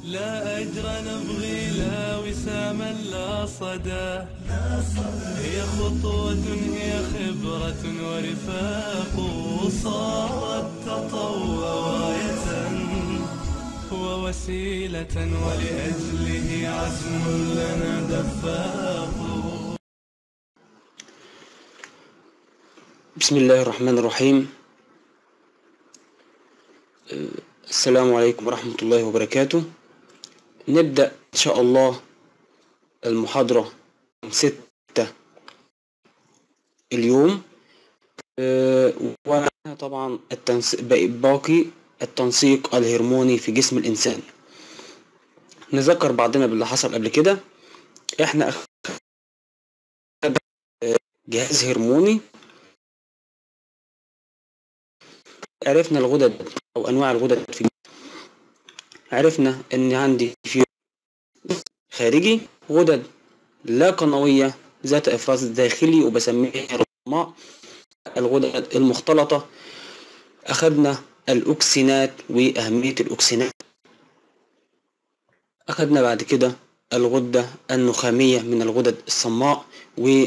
لا أجر نبغي لا وساما لا صدى هي خطوة هي خبرة ورفاق صارت تطوع راية ووسيلة ولأجله عزم لنا دفاق بسم الله الرحمن الرحيم السلام عليكم ورحمة الله وبركاته نبدأ إن شاء الله المحاضرة ستة اليوم أه، ومعنا طبعا التنس... باقي التنسيق الهرموني في جسم الإنسان نذكر بعضنا باللي حصل قبل كده احنا أخدنا جهاز هرموني عرفنا الغدد او انواع الغدد في عرفنا ان عندي في خارجي غدد لا قنوية ذات افراز داخلي وبسميها الرماء الغدد المختلطة اخدنا الاكسينات واهمية الاكسينات اخدنا بعد كده الغدة النخامية من الغدد الصماء و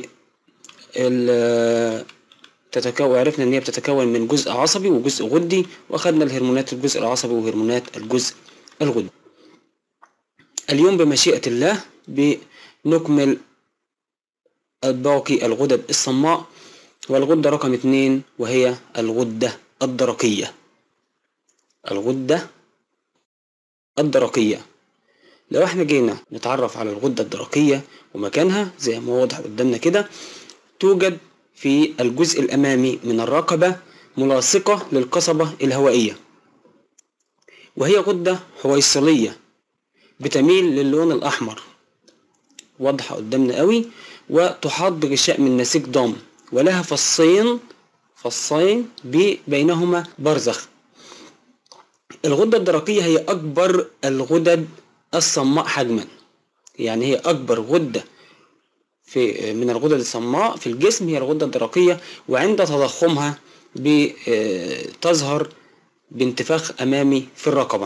تتكون عرفنا ان هي بتتكون من جزء عصبي وجزء غدي واخدنا الهرمونات الجزء العصبي وهرمونات الجزء الغدي اليوم بمشيئة الله بنكمل باقي الغدد الصماء والغدة رقم اتنين وهي الغدة الدرقية الغدة الدرقية لو احنا جينا نتعرف على الغدة الدرقية ومكانها زي ما واضح قدامنا كده توجد في الجزء الأمامي من الرقبة ملاصقة للقصبة الهوائية وهي غدة حويصلية بتميل للون الأحمر واضحة قدامنا قوي وتحاط بغشاء من نسيج ضام ولها فصين فصين بينهما برزخ الغدة الدرقية هي أكبر الغدد الصماء حجما يعني هي أكبر غدة في من الغدد الصماء في الجسم هي الغدة الدرقية وعند تضخمها تظهر بانتفاخ أمامي في الرقبة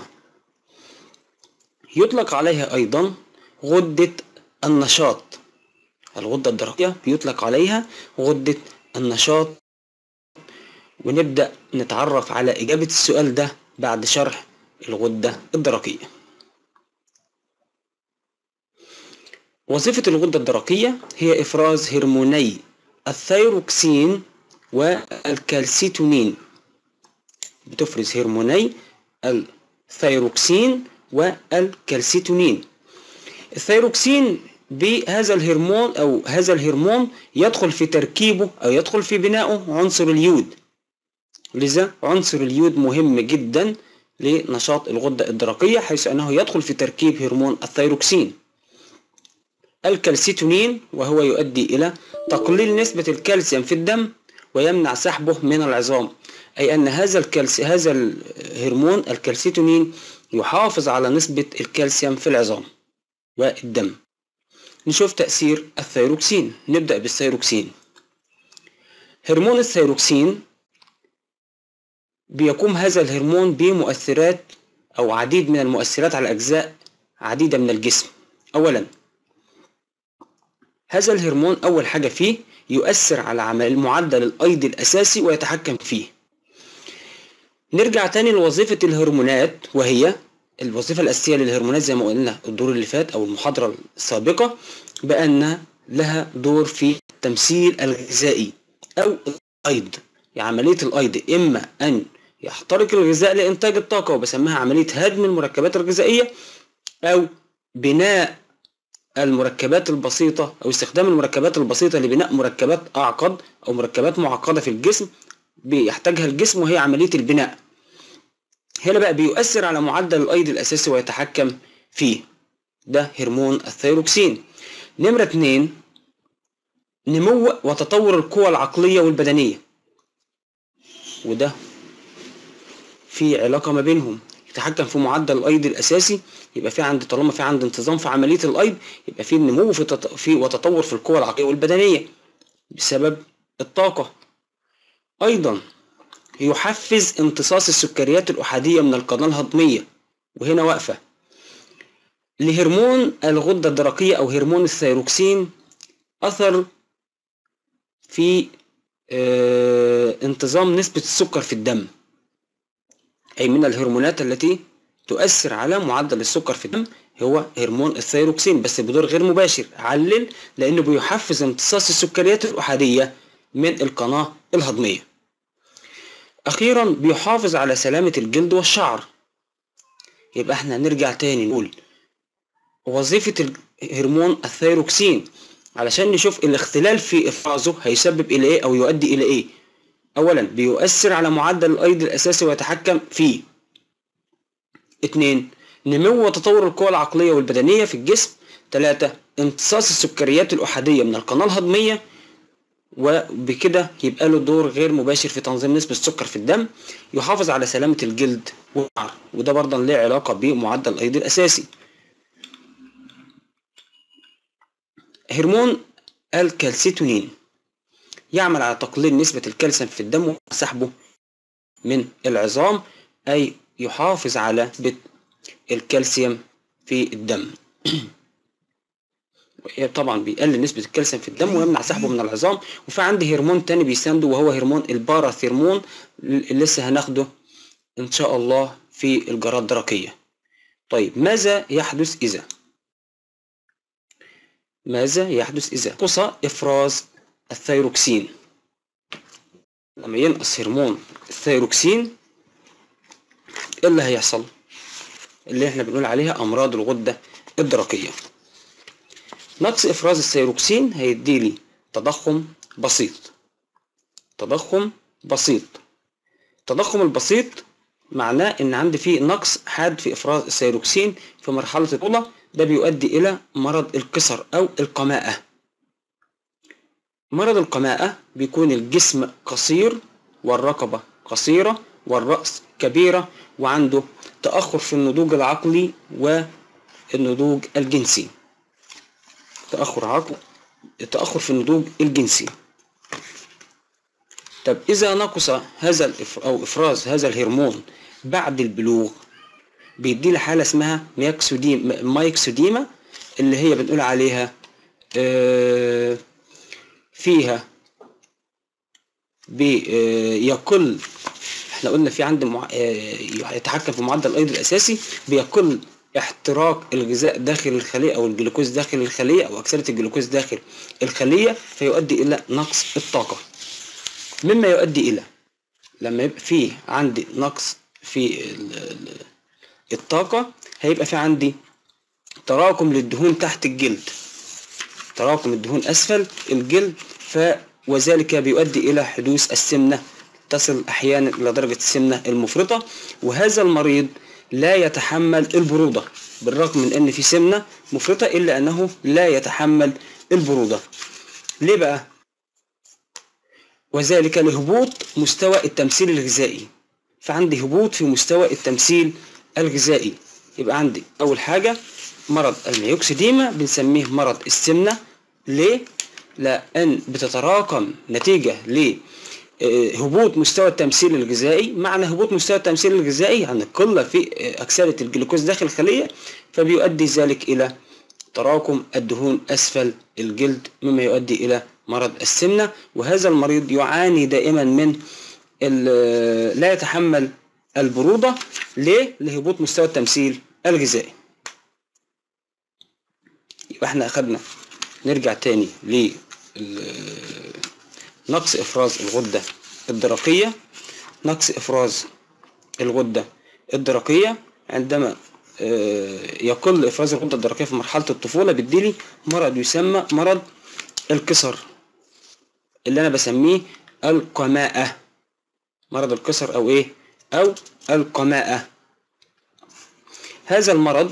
يطلق عليها أيضا غدة النشاط الغدة الدرقية بيطلق عليها غدة النشاط ونبدأ نتعرف على إجابة السؤال ده بعد شرح الغدة الدرقية وظيفة الغدة الدرقية هي إفراز هرموني الثيروكسين والكالسيتونين بتفرز هرموني الثيروكسين والكالسيتونين الثيروكسين بهذا الهرمون أو هذا الهرمون يدخل في تركيبه أو يدخل في بنائه عنصر اليود لذا عنصر اليود مهم جدا لنشاط الغدة الدرقية حيث أنه يدخل في تركيب هرمون الثيروكسين الكالسيتونين وهو يؤدي إلى تقليل نسبة الكالسيوم في الدم ويمنع سحبه من العظام أي أن هذا الكالسي هذا الهرمون الكالسيتونين يحافظ على نسبة الكالسيوم في العظام والدم نشوف تأثير الثيروكسين نبدأ بالثيروكسين هرمون الثيروكسين بيقوم هذا الهرمون بمؤثرات أو عديد من المؤثرات على أجزاء عديدة من الجسم أولا هذا الهرمون أول حاجة فيه يؤثر على عمل معدل الأيض الأساسي ويتحكم فيه نرجع تاني لوظيفة الهرمونات وهي الوظيفة الأساسية للهرمونات زي ما قلنا الدور اللي فات أو المحاضرة السابقة بأن لها دور في التمثيل الغذائي أو الأيض يعني عملية الأيض إما أن يحترق الغذاء لإنتاج الطاقة وبسميها عملية هدم المركبات الغذائية أو بناء المركبات البسيطة أو استخدام المركبات البسيطة لبناء مركبات أعقد أو مركبات معقدة في الجسم بيحتاجها الجسم وهي عملية البناء هنا بقى بيؤثر على معدل الأيض الأساسي ويتحكم فيه ده هرمون الثيروكسين نمرة اتنين نمو وتطور القوى العقلية والبدنية وده في علاقة ما بينهم يتحكم في معدل الايض الاساسي يبقى في عند طالما في عند انتظام في عمليه الايض يبقى في نمو في, تط... في وتطور في القوى العقليه والبدنيه بسبب الطاقه ايضا يحفز امتصاص السكريات الاحاديه من القناه الهضميه وهنا واقفه لهرمون الغدة الدرقية أو هرمون الثيروكسين أثر في آه، انتظام نسبة السكر في الدم أي من الهرمونات التي تؤثر على معدل السكر في الدم هو هرمون الثيروكسين بس بدور غير مباشر علل لأنه بيحفز امتصاص السكريات الأحادية من القناة الهضمية أخيرا بيحافظ على سلامة الجلد والشعر يبقى احنا نرجع تاني نقول وظيفة هرمون الثيروكسين علشان نشوف الاختلال في افرازه هيسبب الى ايه او يؤدي الى ايه اولا بيؤثر على معدل الايض الاساسي ويتحكم فيه اتنين نمو وتطور القوى العقلية والبدنية في الجسم تلاتة امتصاص السكريات الأحادية من القناة الهضمية وبكده يبقى له دور غير مباشر في تنظيم نسبة السكر في الدم يحافظ على سلامة الجلد والشعر وده برضه ليه علاقة بمعدل الأيض الأساسي هرمون الكالسيتونين يعمل على تقليل نسبة الكالسيوم في الدم وسحبه من العظام أي يحافظ على نسبة الكالسيوم في الدم طبعا بيقلل نسبة الكالسيوم في الدم ويمنع سحبه من العظام وفي عندي هرمون تاني بيسانده وهو هرمون الباراثيرمون اللي لسه هناخده ان شاء الله في الجراد الدرقية طيب ماذا يحدث إذا ماذا يحدث إذا نقص إفراز الثيروكسين لما ينقص هرمون الثيروكسين إيه اللي هيحصل اللي احنا بنقول عليها أمراض الغدة الدرقية نقص إفراز الثيروكسين هيديلي تضخم بسيط تضخم بسيط التضخم البسيط معناه ان عندي فيه نقص حاد في افراز الثيروكسين في مرحله الطفوله ده بيؤدي الى مرض الكسر او القماءه مرض القماءه بيكون الجسم قصير والرقبه قصيره والراس كبيره وعنده تاخر في النضوج العقلي والنضوج الجنسي تاخر عقل تاخر في النضوج الجنسي طب إذا نقص هذا الإف... أو إفراز هذا الهرمون بعد البلوغ بيدي لي حالة اسمها ميكسوديما مايكسوديما اللي هي بنقول عليها آه فيها بيقل احنا قلنا في عند مع... آه يتحكم في معدل الايض الاساسي بيقل احتراق الغذاء داخل الخلية او الجلوكوز داخل الخلية او اكسدة الجلوكوز داخل الخلية فيؤدي الى نقص الطاقة مما يؤدي الى لما يبقى في عندي نقص في الطاقة هيبقى في عندي تراكم للدهون تحت الجلد تراكم الدهون أسفل الجلد ف وذلك بيؤدي إلى حدوث السمنة تصل أحيانا إلى درجة السمنة المفرطة وهذا المريض لا يتحمل البرودة بالرغم من أن في سمنة مفرطة إلا أنه لا يتحمل البرودة ليه بقى؟ وذلك لهبوط مستوى التمثيل الغذائي فعندي هبوط في مستوى التمثيل الغذائي يبقى عندي أول حاجة مرض الميوكسيديما بنسميه مرض السمنة ليه؟ لأن بتتراكم نتيجة لهبوط مستوى التمثيل الغذائي معنى هبوط مستوى التمثيل الغذائي يعني قلة في أكسدة الجلوكوز داخل الخلية فبيؤدي ذلك إلى تراكم الدهون أسفل الجلد مما يؤدي إلى مرض السمنة وهذا المريض يعاني دائما من لا يتحمل البرودة ليه؟ لهبوط مستوى التمثيل الغذائي يبقى احنا أخدنا نرجع تاني ل نقص إفراز الغدة الدرقية نقص إفراز الغدة الدرقية عندما يقل إفراز الغدة الدرقية في مرحلة الطفولة بيديلي مرض يسمى مرض الكسر اللي أنا بسميه القماءة مرض الكسر أو إيه أو القماءة هذا المرض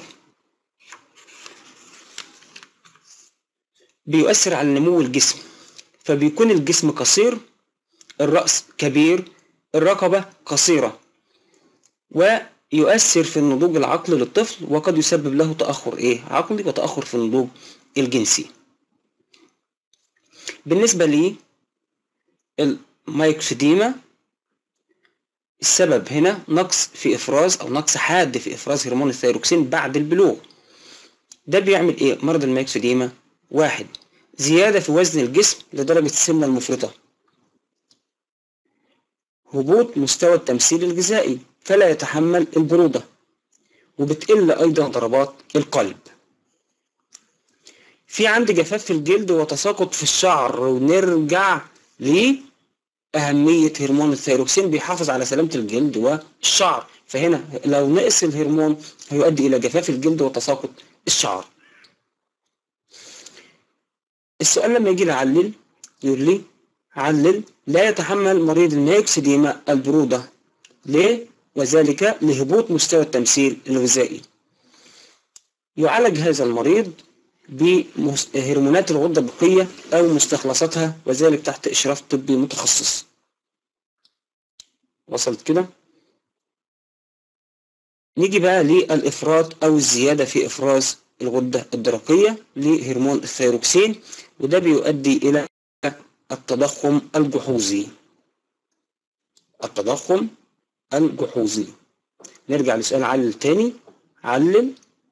بيؤثر على نمو الجسم فبيكون الجسم قصير الرأس كبير الرقبة قصيرة ويؤثر في النضوج العقلي للطفل وقد يسبب له تأخر إيه عقلي وتأخر في النضوج الجنسي بالنسبة لي المايكسيديما السبب هنا نقص في إفراز أو نقص حاد في إفراز هرمون الثيروكسين بعد البلوغ ده بيعمل ايه مرض الماكسوديما واحد زيادة في وزن الجسم لدرجة السمنة المفرطة هبوط مستوى التمثيل الغذائي فلا يتحمل البرودة وبتقل أيضا ضربات القلب في عندي جفاف في الجلد وتساقط في الشعر ونرجع لأهمية هرمون الثيروكسين بيحافظ على سلامة الجلد والشعر فهنا لو نقص الهرمون هيؤدي إلى جفاف الجلد وتساقط الشعر السؤال لما يجي لي علل يقول لي علل لا يتحمل مريض الماكسديما البرودة ليه؟ وذلك لهبوط مستوى التمثيل الغذائي يعالج هذا المريض بهرمونات الغدة الدقية أو مستخلصاتها وذلك تحت إشراف طبي متخصص وصلت كده؟ نيجي بقى للإفراط أو الزيادة في إفراز الغدة الدرقية لهرمون الثيروكسين وده بيؤدي إلى التضخم الجحوظي التضخم الجحوظي نرجع لسؤال علل تاني علل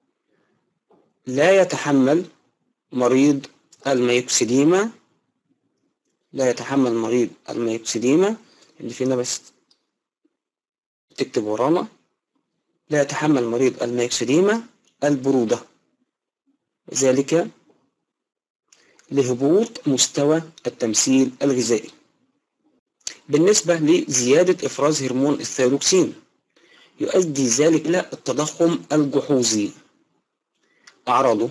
لا يتحمل مريض الميوكسيديما لا يتحمل مريض الميوكسيديما اللي فينا بس تكتب ورانا لا يتحمل مريض الميوكسيديما البرودة ذلك لهبوط مستوى التمثيل الغذائي بالنسبة لزيادة إفراز هرمون الثيروكسين يؤدي ذلك إلى التضخم الجحوظي أعراضه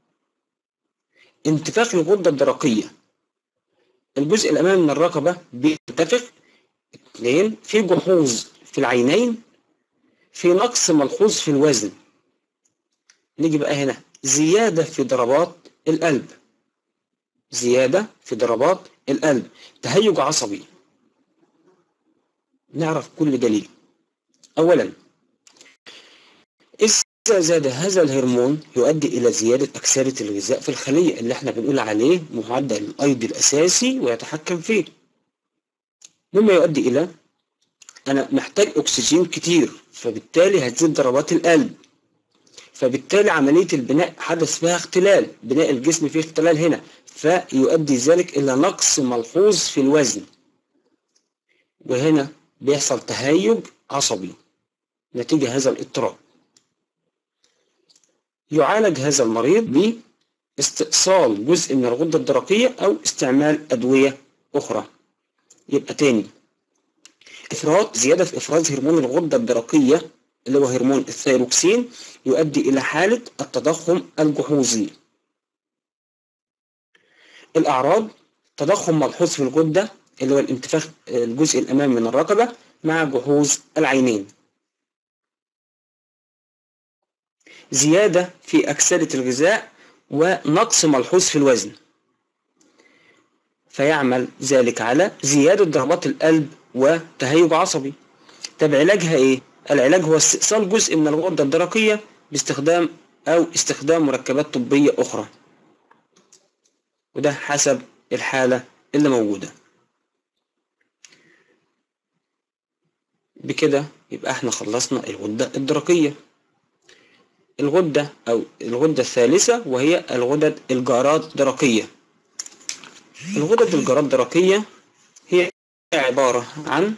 انتفاخ الغدة الدرقية الجزء الأمامي من الرقبة بينتفخ اثنين في جحوظ في العينين في نقص ملحوظ في الوزن نيجي بقى هنا زيادة في ضربات القلب زيادة في ضربات القلب تهيج عصبي نعرف كل دليل أولا إذا زاد هذا الهرمون يؤدي إلى زيادة أكسدة الغذاء في الخلية اللي احنا بنقول عليه معدل الأيض الأساسي ويتحكم فيه مما يؤدي إلى أنا محتاج أكسجين كتير فبالتالي هتزيد ضربات القلب فبالتالي عملية البناء حدث فيها اختلال بناء الجسم فيه اختلال هنا فيؤدي ذلك إلى نقص ملحوظ في الوزن وهنا بيحصل تهيج عصبي نتيجة هذا الاضطراب يعالج هذا المريض باستئصال جزء من الغدة الدرقية أو استعمال أدوية أخرى يبقى تاني إفراط زيادة في إفراز هرمون الغدة الدرقية اللي هو هرمون الثيروكسين يؤدي إلى حالة التضخم الجحوظي الأعراض تضخم ملحوظ في الغدة اللي هو الانتفاخ الجزء الأمامي من الرقبة مع جحوظ العينين زيادة في أكسدة الغذاء ونقص ملحوظ في الوزن فيعمل ذلك على زيادة ضربات القلب وتهيج عصبي طب علاجها ايه؟ العلاج هو استئصال جزء من الغدة الدرقية باستخدام أو استخدام مركبات طبية أخرى وده حسب الحالة اللي موجودة بكده يبقى احنا خلصنا الغدة الدرقية الغدة أو الغدة الثالثة وهي الغدد الجارات درقية الغدد الجارات درقية هي عبارة عن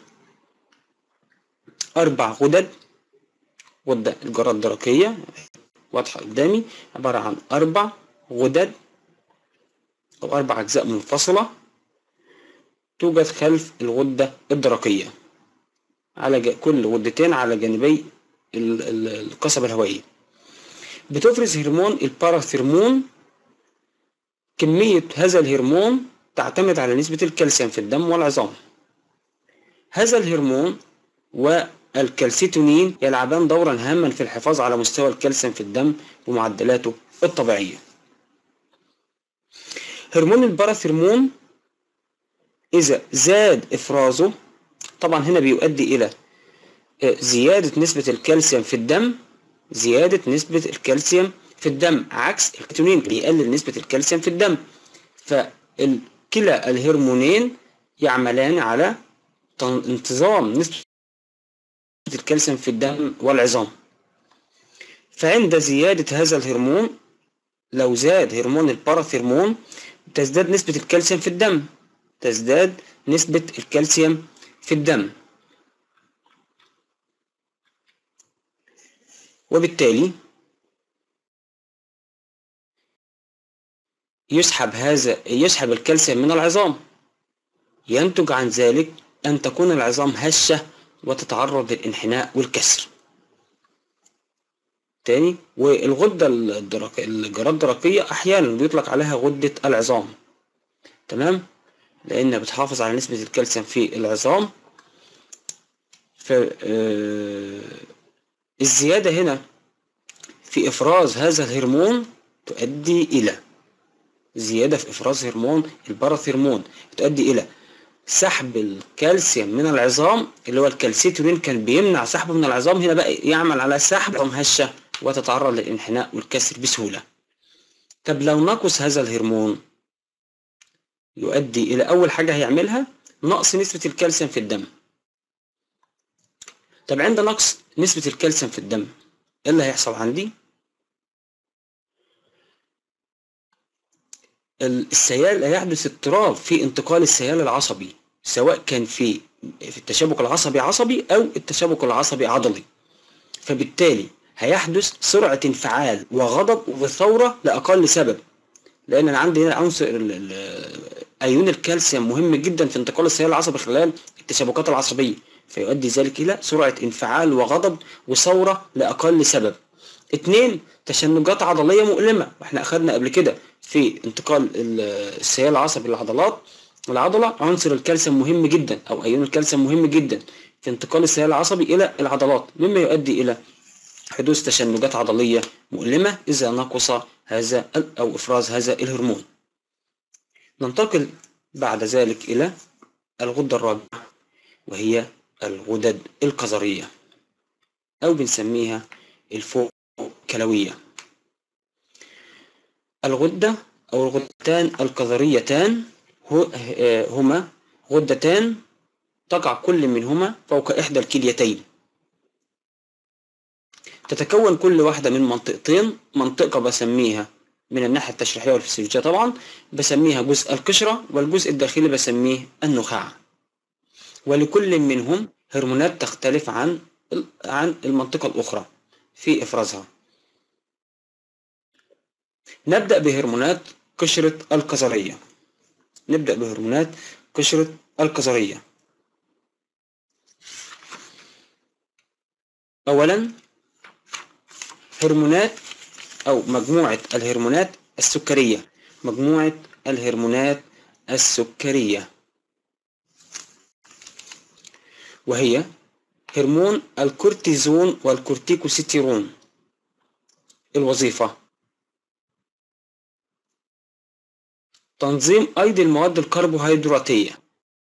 أربع غدد غدة الجارات الدرقية واضحة قدامي عبارة عن أربع غدد أو أربع أجزاء منفصلة توجد خلف الغدة الدرقية على ج... كل غدتين على جانبي ال- ال- القصبة الهوائية بتفرز هرمون الباراثيرمون كمية هذا الهرمون تعتمد على نسبة الكالسيوم في الدم والعظام هذا الهرمون والكالسيتونين يلعبان دورا هاما في الحفاظ على مستوى الكالسيوم في الدم ومعدلاته الطبيعية هرمون الباراثيرمون إذا زاد إفرازه طبعا هنا بيؤدي إلى زيادة نسبة الكالسيوم في الدم زيادة نسبة الكالسيوم في الدم عكس الكيتونين بيقلل نسبة الكالسيوم في الدم فكلا الهرمونين يعملان على انتظام نسبة الكالسيوم في الدم والعظام فعند زيادة هذا الهرمون لو زاد هرمون الباراثيرمون تزداد نسبة الكالسيوم في الدم تزداد نسبة الكالسيوم في الدم وبالتالي يسحب هذا يسحب الكالسيوم من العظام ينتج عن ذلك أن تكون العظام هشة وتتعرض للانحناء والكسر تاني والغدة الدرق... الجراد الدرقية أحيانا بيطلق عليها غدة العظام تمام لأنها بتحافظ على نسبة الكالسيوم في العظام ف آه، الزيادة هنا في إفراز هذا الهرمون تؤدي إلى زيادة في إفراز هرمون الباراثيرمون تؤدي إلى سحب الكالسيوم من العظام اللي هو الكالسيتولين كان بيمنع سحبه من العظام هنا بقى يعمل على سحب عظام هشة وتتعرض للانحناء والكسر بسهولة طب لو نقص هذا الهرمون يؤدي إلى أول حاجة هيعملها نقص نسبة الكالسيوم في الدم طب عند نقص نسبة الكالسيوم في الدم ايه اللي هيحصل عندي؟ السيال هيحدث اضطراب في انتقال السيال العصبي سواء كان في في التشابك العصبي عصبي او التشابك العصبي عضلي فبالتالي هيحدث سرعة انفعال وغضب وثورة لأقل سبب لأن أنا عندي هنا عنصر ال- ال- أيون الكالسيوم مهم جدا في انتقال السيال العصبي خلال التشابكات العصبية فيؤدي ذلك إلى سرعة انفعال وغضب وثورة لأقل سبب اتنين تشنجات عضلية مؤلمة واحنا أخدنا قبل كده في انتقال ال- السيال العصبي للعضلات العضلة عنصر الكالسيوم مهم جدا أو أيون الكالسيوم مهم جدا في انتقال السيال العصبي إلى العضلات مما يؤدي إلى حدوث تشنجات عضلية مؤلمة إذا نقص هذا ال- أو إفراز هذا الهرمون ننتقل بعد ذلك إلى الغدة الرابعة وهي الغدد القذرية أو بنسميها الفوق كلوية الغدة أو الغدتان القذريتان هو- آه، هما غدتان تقع كل منهما فوق إحدى الكليتين تتكون كل واحدة من منطقتين منطقة بسميها من الناحية التشريحية والفسيولوجية طبعا بسميها جزء القشرة والجزء الداخلي بسميه النخاع ولكل منهم هرمونات تختلف عن عن المنطقة الأخرى في إفرازها نبدأ بهرمونات قشرة القذرية نبدأ بهرمونات قشرة القذرية أولا هرمونات أو مجموعة الهرمونات السكرية مجموعة الهرمونات السكرية وهي هرمون الكورتيزون والكورتيكوستيرون الوظيفة تنظيم أيضا المواد الكربوهيدراتية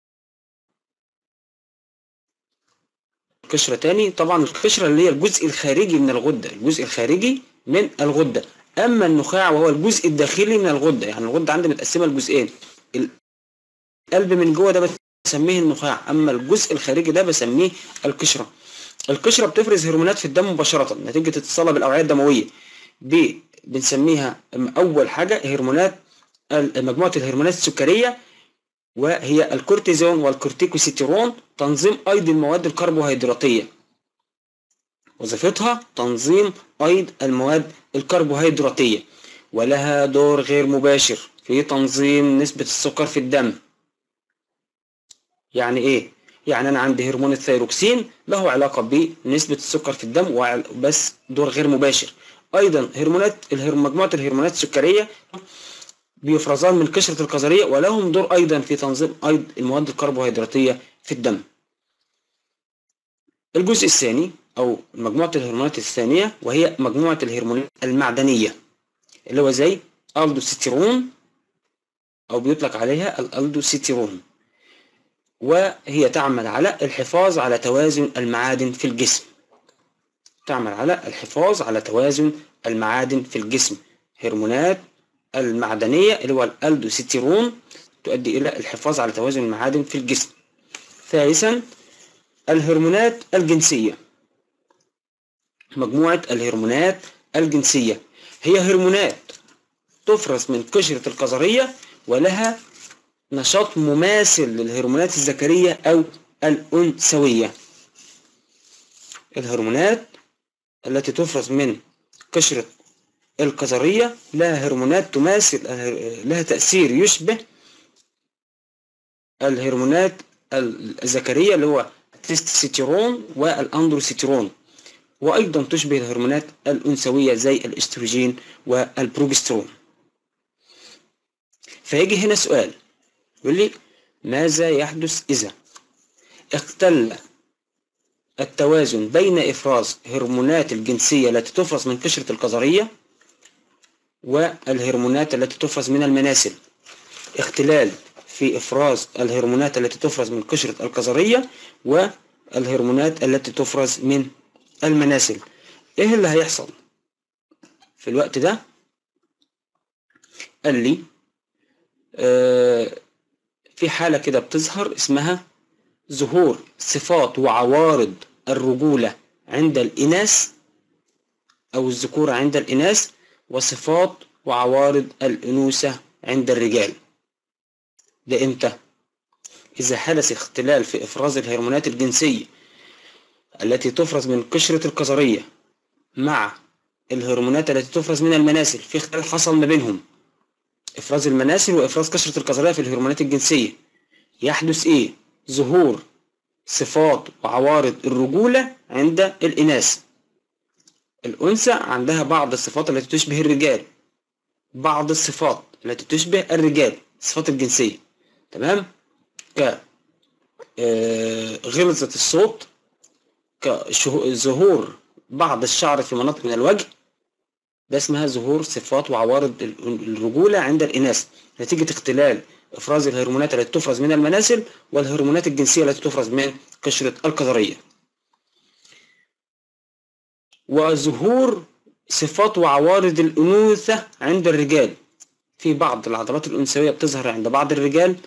قشرة تاني طبعا القشرة اللي هي الجزء الخارجي من الغدة الجزء الخارجي من الغدة أما النخاع وهو الجزء الداخلي من الغدة يعني الغدة عندي متقسمة لجزئين القلب من جوه ده بسميه النخاع أما الجزء الخارجي ده بسميه القشرة القشرة بتفرز هرمونات في الدم مباشرة نتيجة اتصالها بالأوعية الدموية ب- بنسميها أول حاجة هرمونات ال- مجموعة الهرمونات السكرية وهي الكورتيزون والكورتيكوستيرون تنظيم أيضا المواد الكربوهيدراتية وظيفتها تنظيم أيض المواد الكربوهيدراتية ولها دور غير مباشر في تنظيم نسبة السكر في الدم يعني إيه؟ يعني أنا عندي هرمون الثيروكسين له علاقة بنسبة السكر في الدم وع- بس دور غير مباشر أيضا هرمونات الهرم- مجموعة الهرمونات السكرية بيفرزان من قشرة القذرية ولهم دور أيضا في تنظيم أيضا المواد الكربوهيدراتية في الدم الجزء الثاني أو مجموعة الهرمونات الثانية وهي مجموعة الهرمونات المعدنية اللي هو زي الدوستيرون أو بيطلق عليها الألدوستيرون وهي تعمل على الحفاظ على توازن المعادن في الجسم تعمل على الحفاظ على توازن المعادن في الجسم هرمونات المعدنية اللي هو الألدوستيرون تؤدي إلى الحفاظ على توازن المعادن في الجسم ثالثا الهرمونات الجنسية مجموعة الهرمونات الجنسية هي هرمونات تفرز من قشرة القذرية ولها نشاط مماثل للهرمونات الذكرية أو الأنثوية الهرمونات التي تفرز من قشرة القذرية لها هرمونات تماثل لها تأثير يشبه الهرمونات الذكرية اللي هو التستوستيرون والأندروستيرون وأيضا تشبه الهرمونات الأنثوية زي الاستروجين والبروجسترون فيجي هنا سؤال يقول لي ماذا يحدث إذا اختل التوازن بين إفراز هرمونات الجنسية التي تفرز من قشرة القذرية والهرمونات التي تفرز من المناسل اختلال في إفراز الهرمونات التي تفرز من قشرة القذرية والهرمونات التي تفرز من المناسل ايه اللي هيحصل في الوقت ده قال لي آه في حالة كده بتظهر اسمها ظهور صفات وعوارض الرجولة عند الإناث أو الذكورة عند الإناث وصفات وعوارض الأنوثة عند الرجال ده إمتى؟ إذا حدث اختلال في إفراز الهرمونات الجنسية التي تفرز من قشرة القذرية مع الهرمونات التي تفرز من المناسل في اختلال حصل ما بينهم إفراز المناسل وإفراز قشرة القذرية في الهرمونات الجنسية يحدث إيه؟ ظهور صفات وعوارض الرجولة عند الإناث الأنثى عندها بعض الصفات التي تشبه الرجال بعض الصفات التي تشبه الرجال الصفات الجنسية تمام ك غلظة الصوت كظهور بعض الشعر في مناطق من الوجه ده اسمها ظهور صفات وعوارض الرجولة عند الإناث نتيجة اختلال إفراز الهرمونات التي تفرز من المناسل والهرمونات الجنسية التي تفرز من قشرة القذرية وظهور صفات وعوارض الأنوثة عند الرجال في بعض العضلات الأنثوية بتظهر عند بعض الرجال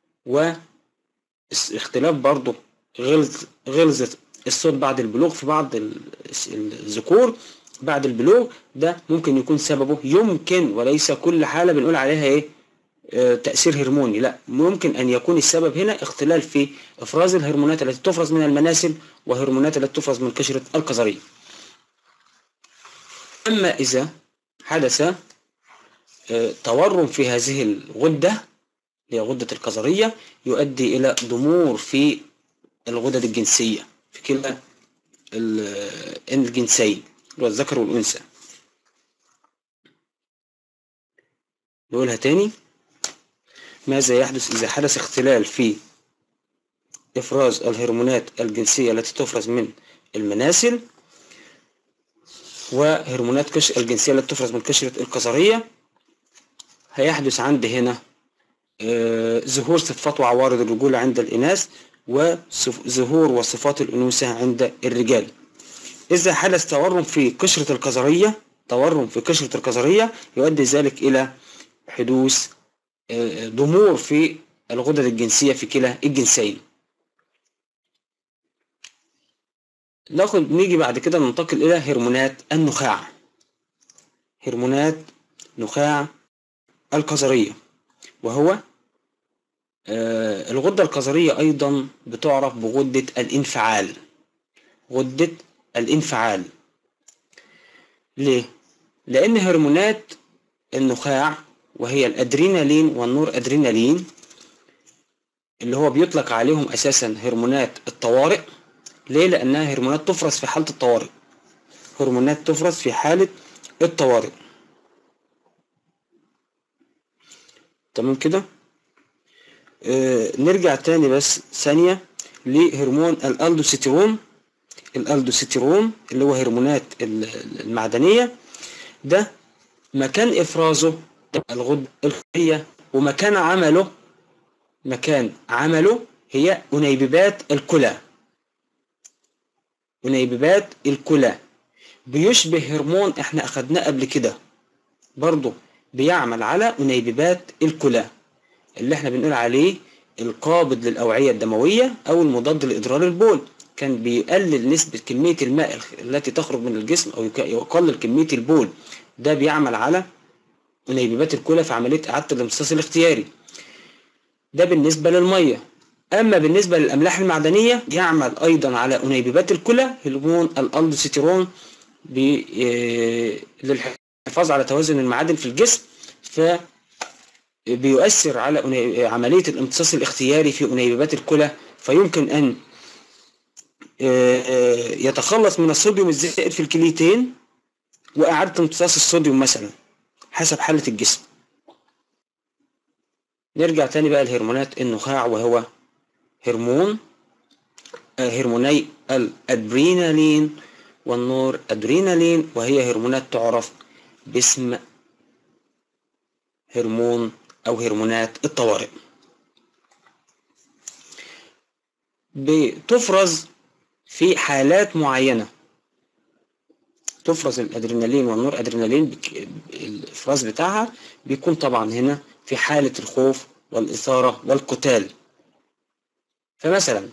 واختلاف برضه غلظ غلظة الصوت بعد البلوغ في بعض الذكور بعد البلوغ ده ممكن يكون سببه يمكن وليس كل حالة بنقول عليها ايه اه تأثير هرموني لا ممكن أن يكون السبب هنا اختلال في إفراز الهرمونات التي تفرز من المناسل وهرمونات التي تفرز من قشرة القذرية أما إذا حدث اه تورم في هذه الغدة هي غدة القذرية يؤدي إلى ضمور في الغدد الجنسية في كلا الجنسين اللي هو الذكر والأنثى نقولها تاني ماذا يحدث إذا حدث اختلال في إفراز الهرمونات الجنسية التي تفرز من المناسل وهرمونات كش الجنسية التي تفرز من قشرة القذرية هيحدث عندي هنا آه ظهور صفات وعوارض الرجولة عند الإناث وظهور وصفات الأنوثة عند الرجال إذا حدث تورم في قشرة القذرية تورم في قشرة القذرية يؤدي ذلك إلى حدوث ضمور في الغدد الجنسية في كلا الجنسين ناخد نيجي بعد كده ننتقل إلى هرمونات النخاع هرمونات نخاع القذرية وهو الغدة القذرية أيضا بتعرف بغدة الانفعال غدة الانفعال ليه؟ لأن هرمونات النخاع وهي الأدرينالين والنور أدرينالين اللي هو بيطلق عليهم أساسا هرمونات الطوارئ ليه؟ لأنها هرمونات تفرز في حالة الطوارئ هرمونات تفرز في حالة الطوارئ تمام كده؟ آه نرجع تاني بس ثانية لهرمون الألدوستيرون الألدوستيرون اللي هو هرمونات المعدنية ده مكان إفرازه الغدة الخلية ومكان عمله مكان عمله هي أنيبيبات الكلى أنيبيبات الكلى بيشبه هرمون احنا أخدناه قبل كده برضه بيعمل على أنيبيبات الكلى اللي احنا بنقول عليه القابض للأوعية الدموية أو المضاد لإضرار البول كان بيقلل نسبة كمية الماء التي تخرج من الجسم أو يقلل كمية البول ده بيعمل على أنيبيبات الكلى في عملية إعادة الامتصاص الاختياري ده بالنسبة للمية أما بالنسبة للأملاح المعدنية يعمل أيضا على أنيبيبات الكلى هرمون الألدوستيرون ب- آه، للحفاظ على توازن المعادن في الجسم ف بيؤثر على أني- عملية الامتصاص الاختياري في أنيبيبات الكلى فيمكن أن آه، آه، يتخلص من الصوديوم الزائد في الكليتين وإعادة امتصاص الصوديوم مثلا حسب حالة الجسم نرجع تاني بقى لهرمونات النخاع وهو هرمون آه، هرموني الأدرينالين والنور أدرينالين وهي هرمونات تعرف باسم هرمون أو هرمونات الطوارئ بتفرز في حالات معينة تفرز الأدرينالين والنور أدرينالين بك- الإفراز بتاعها بيكون طبعا هنا في حالة الخوف والإثارة والقتال فمثلا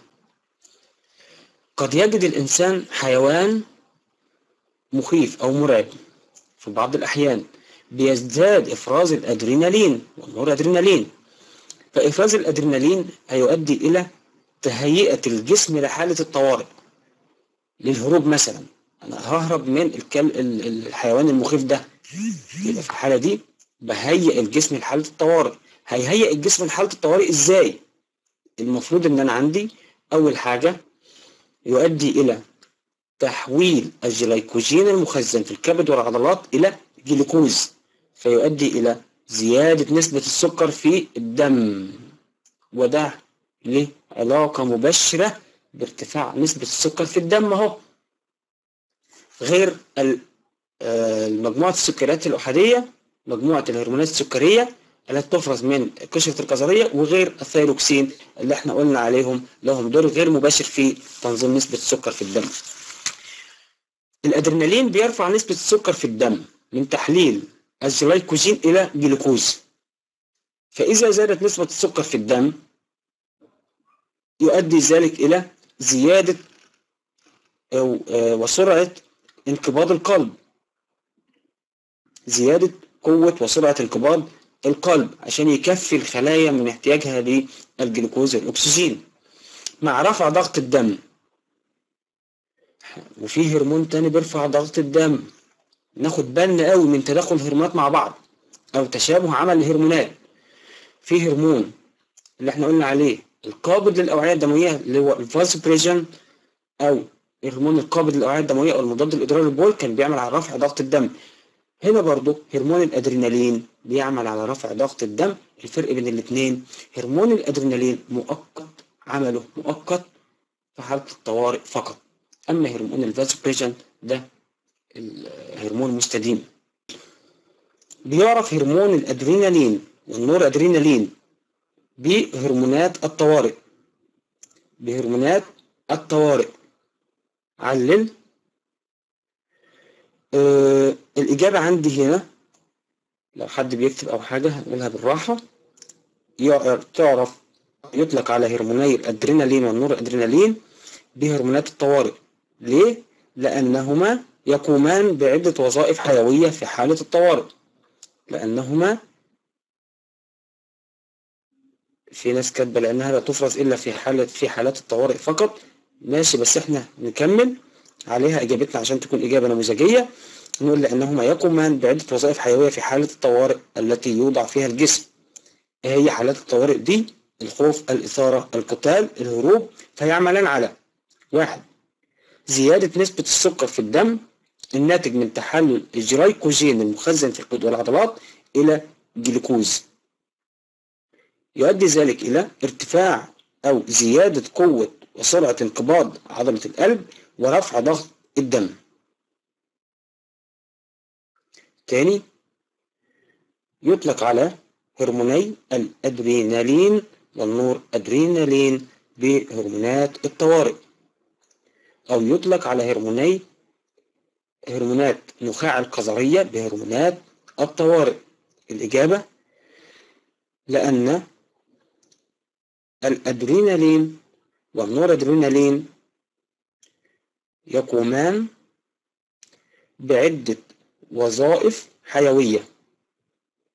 قد يجد الإنسان حيوان مخيف أو مرعب في بعض الأحيان بيزداد إفراز الأدرينالين والنور أدرينالين فإفراز الأدرينالين هيؤدي إلى تهيئة الجسم لحالة الطوارئ للهروب مثلا أنا ههرب من الكل... ال- الحيوان المخيف ده يبقى في الحالة دي بهيئ الجسم لحالة الطوارئ هيهيئ الجسم لحالة الطوارئ إزاي؟ المفروض إن أنا عندي أول حاجة يؤدي إلى تحويل الجليكوجين المخزن في الكبد والعضلات إلى جلوكوز فيؤدي إلى زيادة نسبة السكر في الدم وده له علاقة مباشرة بارتفاع نسبة السكر في الدم أهو غير ال- آه، مجموعة السكريات الأحادية مجموعة الهرمونات السكرية التي تفرز من قشرة الكظرية وغير الثيروكسين اللي احنا قلنا عليهم لهم دور غير مباشر في تنظيم نسبة السكر في الدم الأدرينالين بيرفع نسبة السكر في الدم من تحليل الجلايكوجين إلى جلوكوز فإذا زادت نسبة السكر في الدم يؤدي ذلك إلى زيادة أو آه، وسرعة انقباض القلب زيادة قوة وسرعة انقباض القلب عشان يكفي الخلايا من احتياجها للجلوكوز والأكسجين مع رفع ضغط الدم وفي هرمون تاني بيرفع ضغط الدم ناخد بالنا قوي من تداخل الهرمونات مع بعض او تشابه عمل الهرمونات في هرمون اللي احنا قلنا عليه القابض للاوعيه الدمويه اللي هو الفازوبريجن او هرمون القابض للاوعيه الدمويه او المضاد لادرار البول كان بيعمل على رفع ضغط الدم هنا برضو هرمون الادرينالين بيعمل على رفع ضغط الدم الفرق بين الاثنين هرمون الادرينالين مؤقت عمله مؤقت في حالة الطوارئ فقط أما هرمون الفازوبريشن ده الهرمون مستديم بيعرف هرمون الأدرينالين والنور أدرينالين بهرمونات الطوارئ بهرمونات الطوارئ علل آه الإجابة عندي هنا لو حد بيكتب أو حاجة هنقولها بالراحة يع- تعرف يطلق على هرموني الأدرينالين والنور أدرينالين بهرمونات الطوارئ ليه؟ لأنهما يقومان بعدة وظائف حيوية في حالة الطوارئ لأنهما في ناس كاتبة لأنها لا تفرز إلا في حالة في حالات الطوارئ فقط ماشي بس احنا نكمل عليها إجابتنا عشان تكون إجابة نموذجية نقول لأنهما يقومان بعدة وظائف حيوية في حالة الطوارئ التي يوضع فيها الجسم إيه هي حالات الطوارئ دي الخوف الإثارة القتال الهروب فيعملان على واحد زيادة نسبة السكر في الدم الناتج من تحلل الجلايكوجين المخزن في القلب والعضلات إلى جلوكوز يؤدي ذلك إلى ارتفاع أو زيادة قوة وسرعة انقباض عضلة القلب ورفع ضغط الدم تاني يطلق على هرموني الأدرينالين والنور أدرينالين بهرمونات الطوارئ أو يطلق على هرموني هرمونات نخاع القذرية بهرمونات الطوارئ الإجابة لأن الأدرينالين والنور أدرينالين يقومان بعدة وظائف حيوية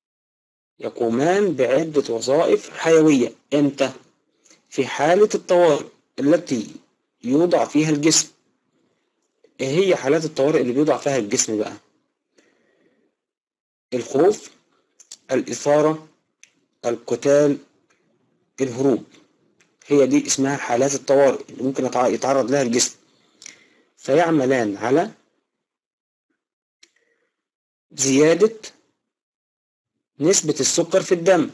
يقومان بعدة وظائف حيوية امتى؟ في حالة الطوارئ التي يوضع فيها الجسم ايه هي حالات الطوارئ اللي بيوضع فيها الجسم بقى؟ الخوف الإثارة القتال الهروب هي دي اسمها حالات الطوارئ اللي ممكن يتعرض لها الجسم فيعملان على زيادة نسبة السكر في الدم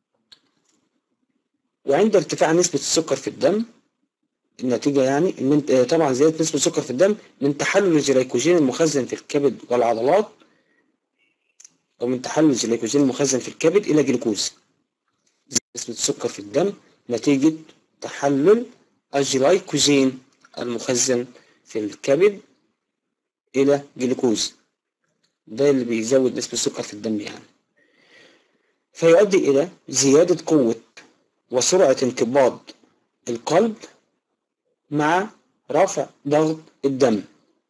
وعند ارتفاع نسبة السكر في الدم النتيجة يعني من طبعا زيادة نسبة السكر في الدم من تحلل الجليكوجين المخزن في الكبد والعضلات أو من تحلل الجليكوجين المخزن في الكبد إلى جلوكوز نسبة السكر في الدم نتيجة تحلل الجلايكوجين المخزن في الكبد إلى جلوكوز ده اللي بيزود نسبة السكر في الدم يعني فيؤدي إلى زيادة قوة وسرعة انقباض القلب مع رفع ضغط الدم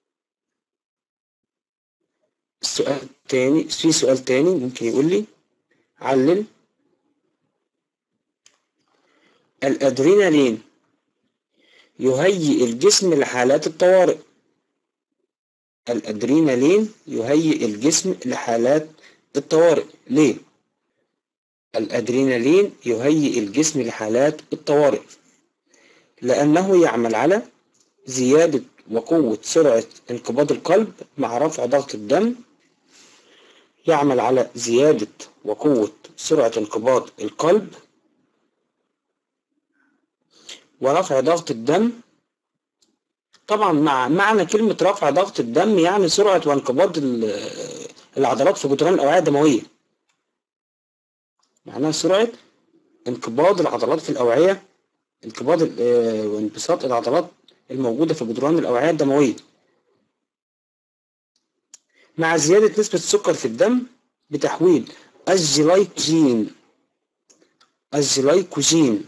السؤال التاني في سؤال تاني ممكن يقول لي علل الأدرينالين يهيئ الجسم لحالات الطوارئ الأدرينالين يهيئ الجسم لحالات الطوارئ ليه؟ الأدرينالين يهيئ الجسم لحالات الطوارئ لأنه يعمل على زيادة وقوة سرعة انقباض القلب مع رفع ضغط الدم يعمل على زيادة وقوة سرعة انقباض القلب ورفع ضغط الدم طبعا مع معنى كلمة رفع ضغط الدم يعني سرعة وانقباض العضلات في جدران الأوعية الدموية معناها سرعة انقباض العضلات في الأوعية انقباض وانبساط العضلات الموجودة في جدران الأوعية الدموية مع زيادة نسبة السكر في الدم بتحويل الجلايكوجين الجلايكوجين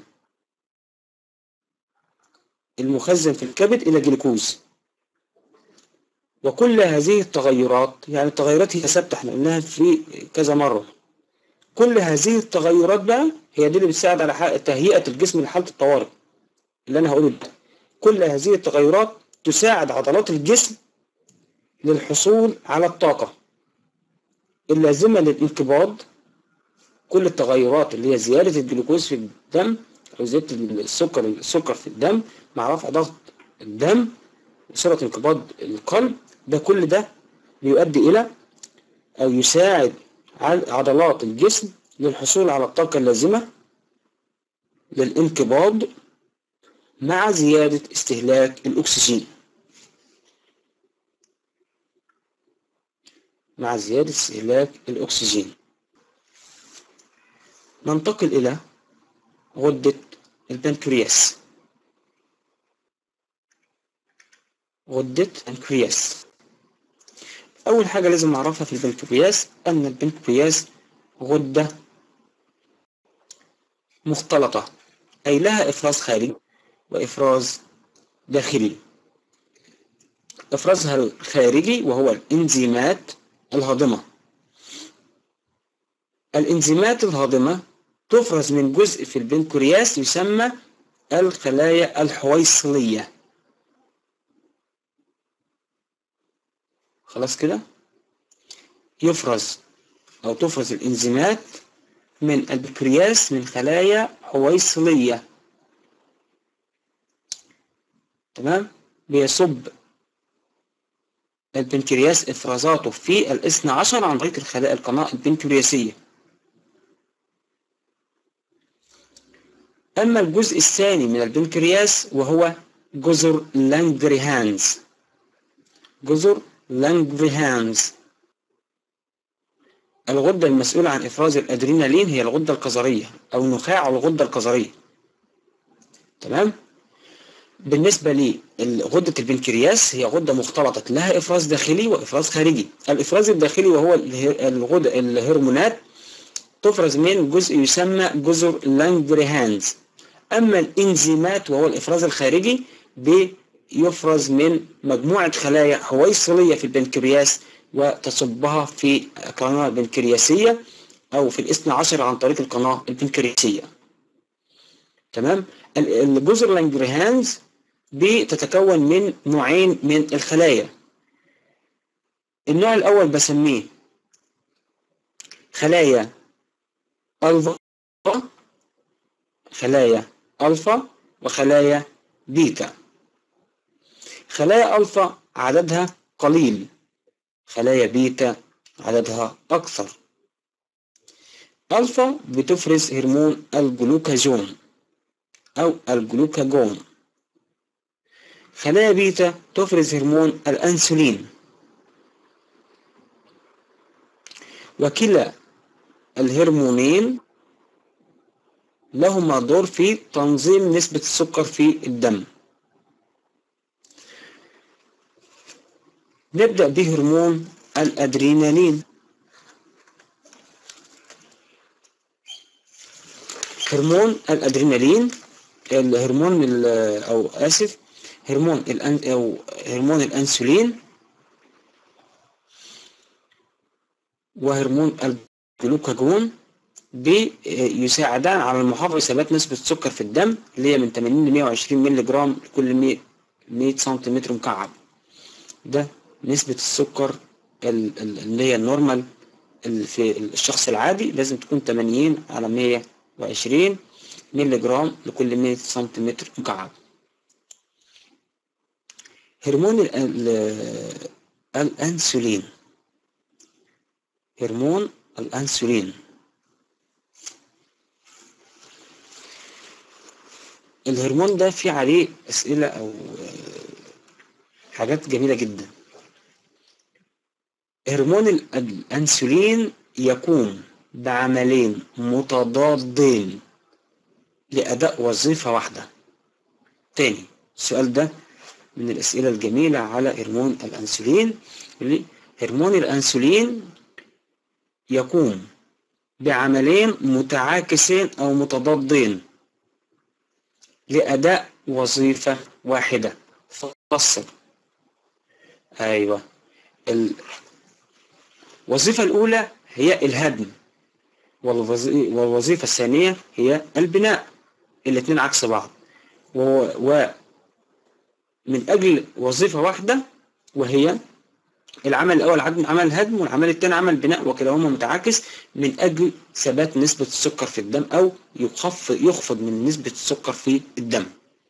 المخزن في الكبد إلى جلوكوز وكل هذه التغيرات يعني التغيرات هي ثابتة احنا قلناها في كذا مرة كل هذه التغيرات بقى هي دي اللي بتساعد على تهيئة الجسم لحالة الطوارئ اللي أنا هقوله ده كل هذه التغيرات تساعد عضلات الجسم للحصول على الطاقة اللازمة للانقباض كل التغيرات اللي هي زيادة الجلوكوز في الدم أو زيادة السكر السكر في الدم مع رفع ضغط الدم وسرعة انقباض القلب ده كل ده بيؤدي إلى أو يساعد عضلات الجسم للحصول على الطاقة اللازمة للانقباض مع زيادة استهلاك الأكسجين مع زيادة استهلاك الأكسجين ننتقل إلى غدة البنكرياس غدة البنكرياس أول حاجة لازم نعرفها في البنكرياس أن البنكرياس غدة مختلطة أي لها إفراز خارجي وإفراز داخلي إفرازها الخارجي وهو الإنزيمات الهاضمة الإنزيمات الهاضمة تفرز من جزء في البنكرياس يسمى الخلايا الحويصلية خلاص كده يفرز أو تفرز الإنزيمات من البنكرياس من خلايا حويصلية تمام بيصب البنكرياس افرازاته في الاثنى عشر عن طريق الخلايا القناة البنكرياسية أما الجزء الثاني من البنكرياس وهو جزر لانجريهانز جزر لانجريهانز الغدة المسؤولة عن إفراز الأدرينالين هي الغدة القذرية أو نخاع الغدة القذرية تمام؟ بالنسبة لغدة البنكرياس هي غدة مختلطة لها إفراز داخلي وإفراز خارجي الإفراز الداخلي وهو الغدة الهرمونات تفرز من جزء يسمى جزر لانجريهانز أما الإنزيمات وهو الإفراز الخارجي بيفرز من مجموعة خلايا حويصلية في البنكرياس وتصبها في القناة البنكرياسية أو في الاثنى عشر عن طريق القناة البنكرياسية تمام ال- الجزر لانجرهانز بتتكون من نوعين من الخلايا النوع الأول بسميه خلايا ألفا خلايا ألفا وخلايا بيتا خلايا ألفا عددها قليل خلايا بيتا عددها أكثر ألفا بتفرز هرمون الجلوكاجون أو الجلوكاجون خلايا بيتا تفرز هرمون الأنسولين وكلا الهرمونين لهما دور في تنظيم نسبة السكر في الدم نبدأ بهرمون الأدرينالين هرمون الأدرينالين الهرمون ال- أو آسف هرمون الأن أو هرمون الأنسولين وهرمون الجلوكاجون بيساعدان على المحافظة على ثبات نسبة السكر في الدم اللي هي من 80 ل 120 مللي جرام لكل 100 100 سنتيمتر مكعب ده نسبة السكر ال- ال- اللي هي النورمال ال- في الشخص العادي لازم تكون 80 على 120 مللي جرام لكل 100 سنتيمتر مكعب هرمون ال- ال- الأنسولين هرمون الأنسولين الهرمون ده فيه عليه أسئلة أو آه، حاجات جميلة جدا هرمون ال- الأنسولين يقوم بعملين متضادين لأداء وظيفة واحدة تاني السؤال ده من الأسئلة الجميلة على هرمون الأنسولين اللي هرمون الأنسولين يقوم بعملين متعاكسين أو متضادين لأداء وظيفة واحدة فصل أيوة ال- الوظيفة الأولى هي الهدم والوظي- والوظيفة الثانية هي البناء الاثنين عكس بعض و... و... من أجل وظيفة واحدة وهي العمل الأول عدم عمل هدم والعمل الثاني عمل بناء وكلاهما متعاكس من أجل ثبات نسبة السكر في الدم أو يخفض يخفض من نسبة السكر في الدم.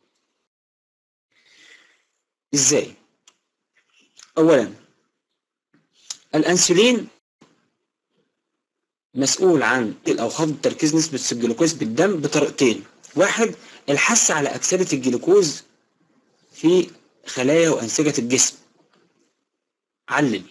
إزاي؟ أولا الأنسولين مسؤول عن أو خفض تركيز نسبة الجلوكوز بالدم بطريقتين واحد الحث على أكسدة الجلوكوز في خلايا وأنسجة الجسم علل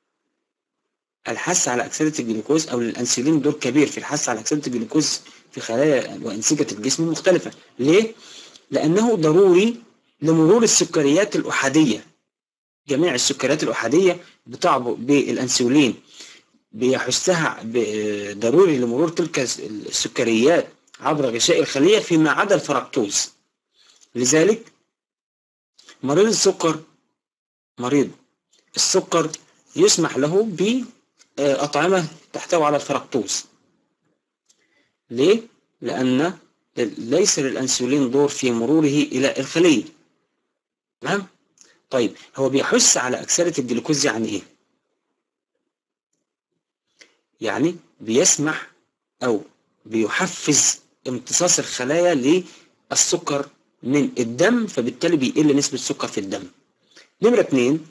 الحث على أكسدة الجلوكوز أو للأنسولين دور كبير في الحث على أكسدة الجلوكوز في خلايا وأنسجة الجسم المختلفة ليه؟ لأنه ضروري لمرور السكريات الأحادية جميع السكريات الأحادية بتعبر بالأنسولين بيحثها ب- ضروري لمرور تلك السكريات عبر غشاء الخلية فيما عدا الفركتوز لذلك مريض السكر مريض السكر يسمح له بأطعمة تحتوي على الفركتوز ليه؟ لأن ليس للأنسولين دور في مروره إلى الخلية تمام؟ طيب هو بيحث على أكسدة الجلوكوز يعني إيه؟ يعني بيسمح أو بيحفز امتصاص الخلايا للسكر من الدم فبالتالي بيقل نسبة السكر في الدم نمرة اتنين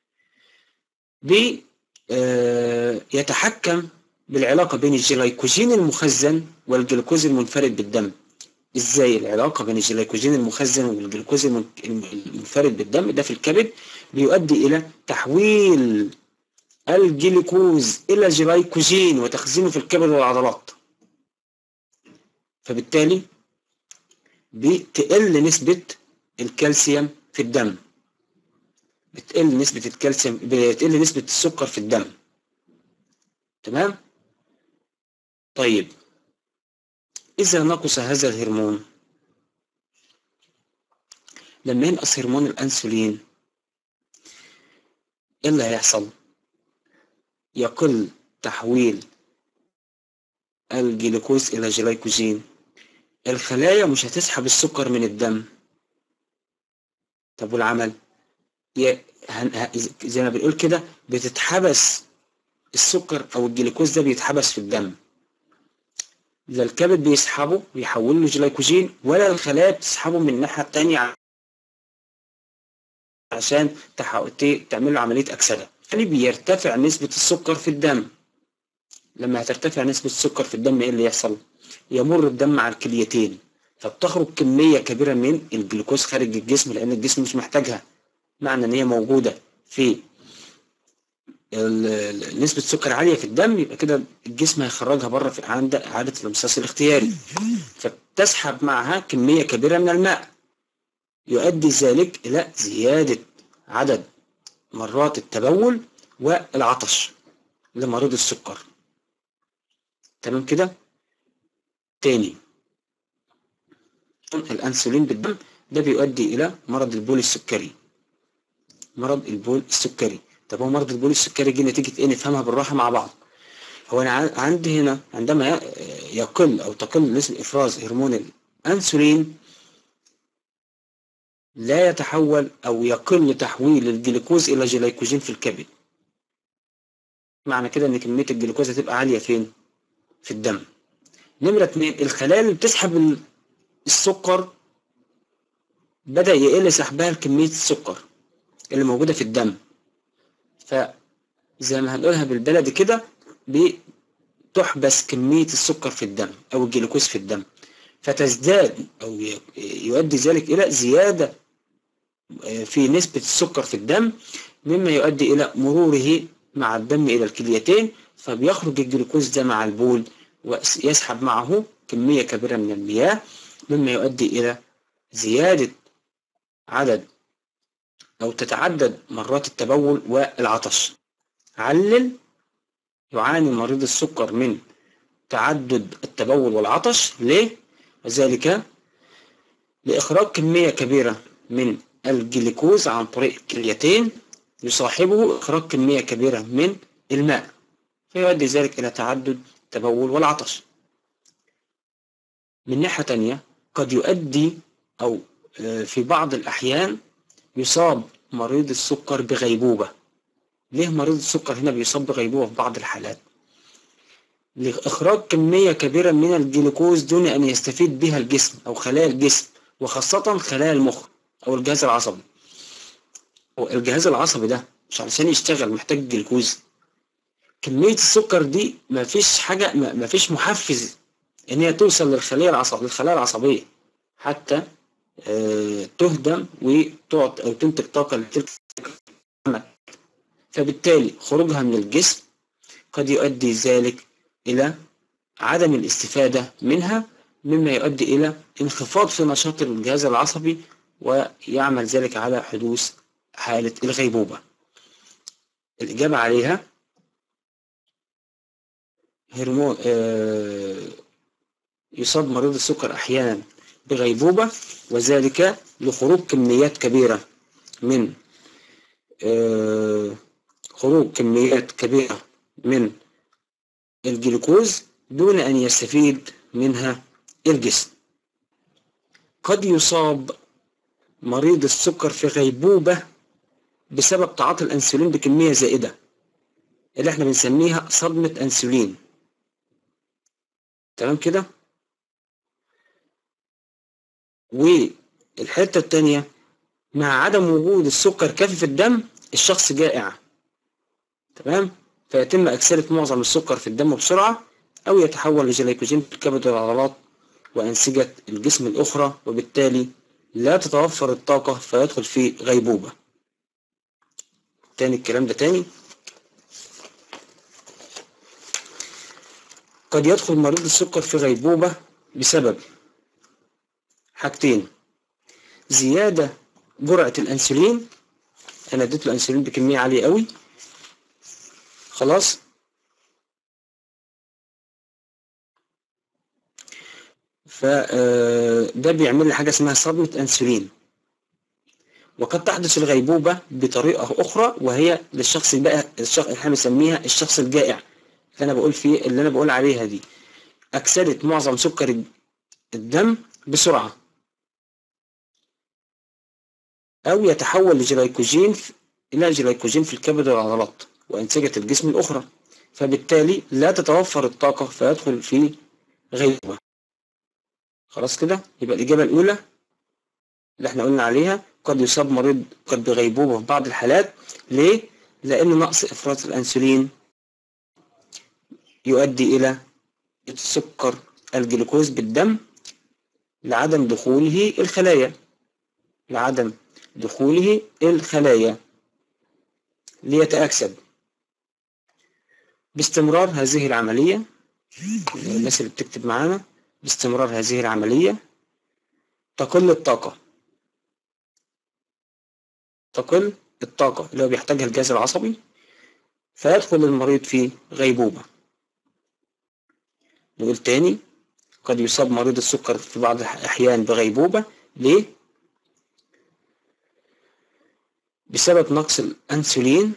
بي آه، يتحكم بالعلاقة بين الجلايكوجين المخزن والجلوكوز المنفرد بالدم ازاي العلاقة بين الجلايكوجين المخزن والجلوكوز المن- المنفرد بالدم ده في الكبد بيؤدي إلى تحويل الجلوكوز إلى جلايكوجين وتخزينه في الكبد والعضلات فبالتالي بتقل نسبة الكالسيوم في الدم بتقل نسبة الكالسيوم بتقل نسبة السكر في الدم تمام طيب إذا نقص هذا الهرمون لما ينقص هرمون الأنسولين إيه اللي هيحصل؟ يقل تحويل الجلوكوز إلى جلايكوجين الخلايا مش هتسحب السكر من الدم طب والعمل ي- هن- ه- زي ما بنقول كده بتتحبس السكر او الجلوكوز ده بيتحبس في الدم لا الكبد بيسحبه ويحوله لجلايكوجين ولا الخلايا بتسحبه من الناحية التانية عشان تح- ت- تعمل له عملية أكسدة يعني بيرتفع نسبة السكر في الدم لما هترتفع نسبة السكر في الدم ايه اللي يحصل؟ يمر الدم على الكليتين فبتخرج كمية كبيرة من الجلوكوز خارج الجسم لأن الجسم مش محتاجها معنى إن هي موجودة في ال- ال- نسبة سكر عالية في الدم يبقى كده الجسم هيخرجها بره في عند إعادة الامتصاص الاختياري فبتسحب معها كمية كبيرة من الماء يؤدي ذلك إلى زيادة عدد مرات التبول والعطش لمريض السكر تمام كده تاني الأنسولين بالدم ده بيؤدي إلى مرض البول السكري مرض البول السكري طب هو مرض البول السكري دي نتيجة إيه نفهمها بالراحة مع بعض هو أنا ع- عندي هنا عندما ي- يقل أو تقل نسبة إفراز هرمون الأنسولين لا يتحول أو يقل تحويل الجلوكوز إلى جلايكوجين في الكبد معنى كده إن كمية الجلوكوز هتبقى عالية فين؟ في الدم نمرة اتنين الخلايا اللي بتسحب ال- السكر بدأ يقل سحبها لكمية السكر اللي موجودة في الدم فزي ما هنقولها بالبلدي كده بتحبس كمية السكر في الدم أو الجلوكوز في الدم فتزداد أو ي- يؤدي ذلك إلى زيادة في نسبة السكر في الدم مما يؤدي إلى مروره مع الدم إلى الكليتين فبيخرج الجلوكوز ده مع البول ويسحب معه كمية كبيرة من المياه مما يؤدي إلى زيادة عدد أو تتعدد مرات التبول والعطش علل يعاني مريض السكر من تعدد التبول والعطش ليه؟ وذلك لإخراج كمية كبيرة من الجلوكوز عن طريق الكليتين يصاحبه إخراج كمية كبيرة من الماء فيؤدي ذلك إلى تعدد التبول والعطش من ناحية تانية قد يؤدي أو آه، في بعض الأحيان يصاب مريض السكر بغيبوبة ليه مريض السكر هنا بيصاب بغيبوبة في بعض الحالات لإخراج كمية كبيرة من الجلوكوز دون أن يستفيد بها الجسم أو خلايا الجسم وخاصة خلايا المخ أو الجهاز العصبي الجهاز العصبي ده مش علشان يشتغل محتاج جلوكوز كمية السكر دي مفيش حاجة م- مفيش محفز إن هي توصل للخلية العصبية للخلايا العصبية حتى آه، تهدم وتعط أو تنتج طاقة لتلك العمل. فبالتالي خروجها من الجسم قد يؤدي ذلك إلى عدم الاستفادة منها مما يؤدي إلى انخفاض في نشاط الجهاز العصبي ويعمل ذلك على حدوث حالة الغيبوبة الإجابة عليها هرمون آه، يصاب مريض السكر أحيانا بغيبوبة وذلك لخروج كميات كبيرة من آه، خروج كميات كبيرة من الجلوكوز دون أن يستفيد منها الجسم قد يصاب مريض السكر في غيبوبة بسبب تعاطي الأنسولين بكمية زائدة اللي احنا بنسميها صدمة أنسولين تمام كده والحتة التانية مع عدم وجود السكر كافي في الدم الشخص جائع تمام فيتم أكسدة معظم السكر في الدم بسرعة أو يتحول لجليكوجين في الكبد والعضلات وأنسجة الجسم الأخرى وبالتالي لا تتوفر الطاقة فيدخل في غيبوبة تاني الكلام ده تاني قد يدخل مريض السكر في غيبوبة بسبب حاجتين زيادة جرعة الأنسولين أنا اديت الأنسولين بكمية عالية قوي خلاص فده بيعمل لي حاجة اسمها صدمة أنسولين وقد تحدث الغيبوبة بطريقة أخرى وهي للشخص بقى الشخص اللي احنا بنسميها الشخص الجائع اللي أنا بقول فيه اللي أنا بقول عليها دي أكسدت معظم سكر الدم بسرعة أو يتحول لجلايكوجين إلى جلايكوجين في الكبد والعضلات وأنسجة الجسم الأخرى فبالتالي لا تتوفر الطاقة فيدخل في غيبوبة خلاص كده يبقى الإجابة الأولى اللي احنا قلنا عليها قد يصاب مريض قد بغيبوبة في بعض الحالات ليه؟ لأن نقص إفراز الأنسولين يؤدي إلى سكر الجلوكوز بالدم لعدم دخوله الخلايا لعدم دخوله الخلايا ليتأكسد باستمرار هذه العملية الناس اللي بتكتب معانا باستمرار هذه العملية تقل الطاقة تقل الطاقة اللي هو بيحتاجها الجهاز العصبي فيدخل المريض في غيبوبة نقول تاني قد يصاب مريض السكر في بعض الأحيان بغيبوبة ليه؟ بسبب نقص الأنسولين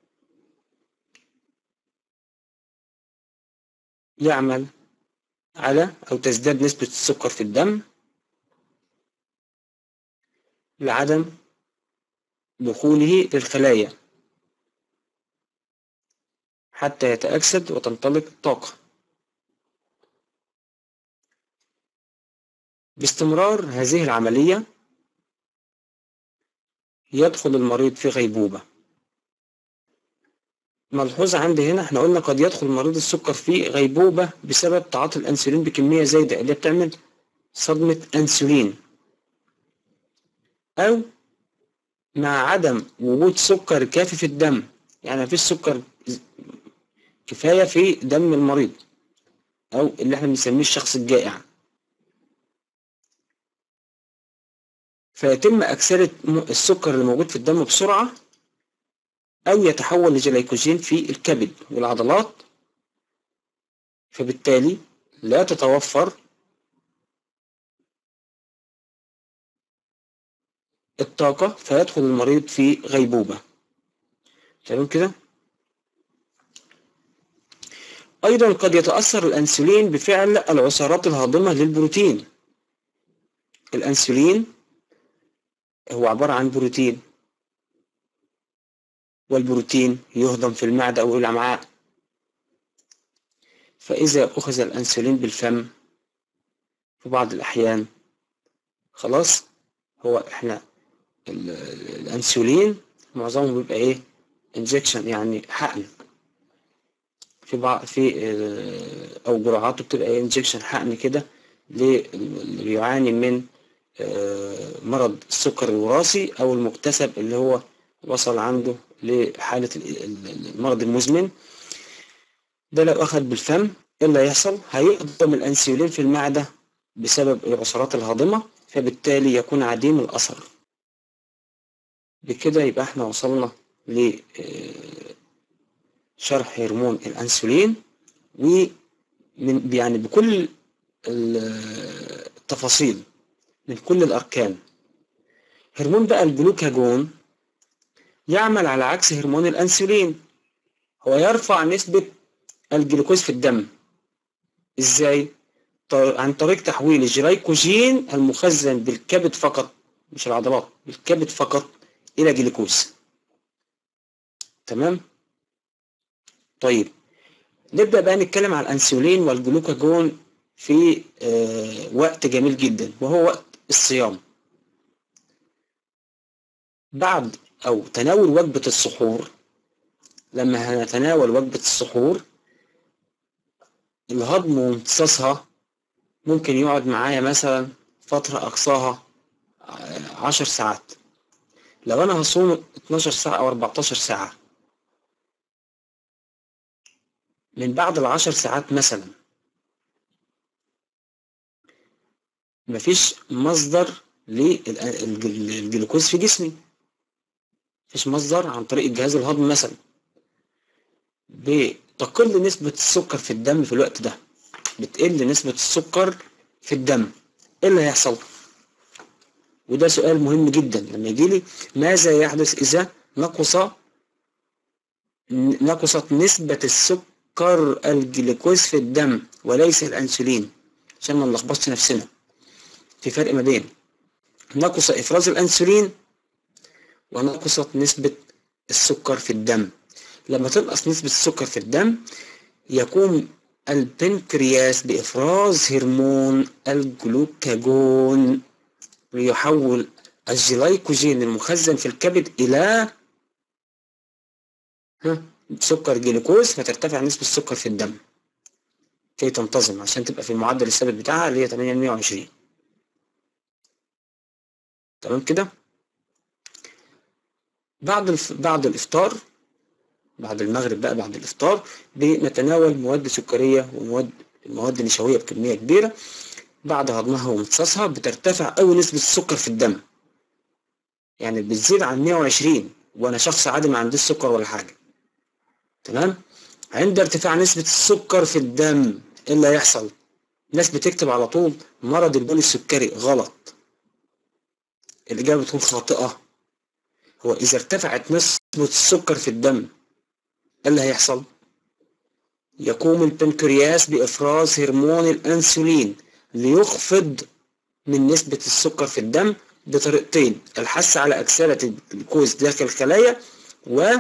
يعمل على أو تزداد نسبة السكر في الدم لعدم دخوله للخلايا حتى يتأكسد وتنطلق الطاقة باستمرار هذه العملية يدخل المريض في غيبوبة ملحوظ عندي هنا احنا قلنا قد يدخل مريض السكر في غيبوبة بسبب تعاطي الأنسولين بكمية زايدة اللي بتعمل صدمة أنسولين أو مع عدم وجود سكر كافي في الدم يعني مفيش سكر كفاية في دم المريض أو اللي احنا بنسميه الشخص الجائع فيتم أكسدة السكر اللي موجود في الدم بسرعة أو يتحول لجليكوجين في الكبد والعضلات فبالتالي لا تتوفر الطاقة فيدخل المريض في غيبوبة تمام كده أيضا قد يتأثر الأنسولين بفعل العصارات الهاضمة للبروتين الأنسولين هو عبارة عن بروتين والبروتين يهضم في المعدة أو الأمعاء فإذا أخذ الأنسولين بالفم في بعض الأحيان خلاص هو إحنا الأنسولين معظمه بيبقى إيه انجكشن يعني حقن في بعض في أو جرعاته بتبقى إيه انجكشن حقن كده اللي بيعاني من مرض السكر الوراثي أو المكتسب اللي هو وصل عنده لحالة المرض المزمن ده لو أخذ بالفم إيه اللي هيحصل؟ هيهضم الأنسولين في المعدة بسبب العصارات الهاضمة فبالتالي يكون عديم الأثر بكده يبقى احنا وصلنا ل شرح هرمون الأنسولين ومن يعني بكل التفاصيل من كل الأركان هرمون بقى الجلوكاجون يعمل على عكس هرمون الأنسولين هو يرفع نسبة الجلوكوز في الدم ازاي؟ عن طريق تحويل الجلايكوجين المخزن بالكبد فقط مش العضلات بالكبد فقط إلى جلوكوز تمام؟ طيب نبدأ بقى نتكلم على الأنسولين والجلوكاجون في آه وقت جميل جدا وهو وقت الصيام بعد أو تناول وجبة السحور لما هنتناول وجبة السحور الهضم وامتصاصها ممكن يقعد معايا مثلا فترة أقصاها عشر ساعات لو أنا هصوم 12 ساعة أو 14 ساعة من بعد العشر ساعات مثلا مفيش مصدر للجلوكوز في جسمي مفيش مصدر عن طريق الجهاز الهضمي مثلا بتقل نسبة السكر في الدم في الوقت ده بتقل نسبة السكر في الدم ايه اللي هيحصل وده سؤال مهم جدا لما يجيلي ماذا يحدث اذا نقص نقصت نسبة السكر الجلوكوز في الدم وليس الأنسولين عشان ما نلخبطش نفسنا في فرق ما بين نقص إفراز الأنسولين ونقصت نسبة السكر في الدم لما تنقص نسبة السكر في الدم يقوم البنكرياس بإفراز هرمون الجلوكاجون ليحول الجلايكوجين المخزن في الكبد إلى ها سكر جلوكوز فترتفع نسبة السكر في الدم كي تنتظم عشان تبقى في المعدل الثابت بتاعها اللي هي 820 تمام كده بعد الف... بعد الإفطار بعد المغرب بقى بعد الإفطار بنتناول مواد سكرية ومواد المواد النشوية بكمية كبيرة بعد هضمها وامتصاصها بترتفع أوي نسبة السكر في الدم يعني بتزيد عن 120 وأنا شخص عادي ما عنديش سكر ولا حاجة تمام عند ارتفاع نسبة السكر في الدم ايه اللي هيحصل؟ الناس بتكتب على طول مرض البول السكري غلط الإجابة بتكون خاطئة هو إذا ارتفعت نسبة السكر في الدم ايه اللي هيحصل؟ يقوم البنكرياس بإفراز هرمون الأنسولين ليخفض من نسبة السكر في الدم بطريقتين الحث على أكسدة الجلوكوز داخل الخلايا و